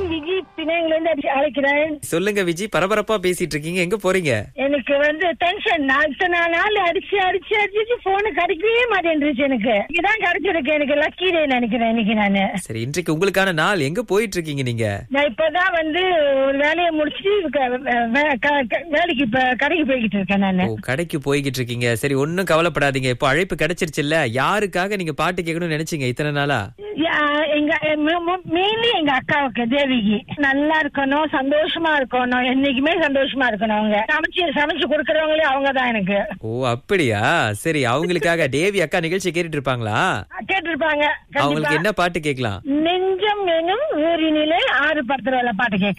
விஜி பிணையங்கள்ல இருந்து அடி- அழைக்கிறேன் சொல்லுங்க விஜி பரபரப்பா பேசிட்டு இருக்கீங்க எங்க போறீங்க எனக்கு வந்து டென்ஷன் நான் இத்தனை நாள் அடிச்சு அடிச்சு அடிச்சு போனு கிடைக்கவே மாட்டேன்ருச்சு எனக்கு இதுதான் கிடைச்சிருக்கு எனக்கு லக்கி டே நினைக்கிறேன் இன்னைக்கு நானு சரி இன்றைக்கு உங்களுக்கான நாள் எங்க போயிட்டு இருக்கீங்க நீங்க நான் இப்பதான் வந்து ஒரு வேலையை முடிச்சுட்டு க- வே- க- க- வேலைக்கு இப்ப கடைக்கு போய்கிட்டு இருக்கேன் நானு ஓ கடைக்கு போய்கிட்டு இருக்கீங்க சரி ஒண்ணும் கவலைப்படாதீங்க இப்போ அழைப்பு கிடைச்சிருச்சுல்ல யாருக்காக நீங்க பாட்டு கேட்கணும்னு நினைச்சீங்க இத்தனை நாளா யா- எங்க மெயின்லி எங்க அக்காவுக்கு தேவிக்கு நல்லா இருக்கணும் சந்தோஷமா இருக்கணும் என்னைக்குமே சந்தோஷமா இருக்கணும் அவங்க சமைச்சு சமைச்சு கொடுக்கறவங்களே அவங்க தான் எனக்கு ஓ அப்படியா சரி அவங்களுக்காக தேவி அக்கா நிகழ்ச்சி கேட்டுட்டு இருப்பாங்களா கேட்டிருப்பாங்க அவங்களுக்கு கண்டிப்பா என்ன பாட்டு கேட்கலாம் நெஞ்சம் எனும் ஊரினிலே ஆறு படத்துல உள்ள பாட்டு கேட்க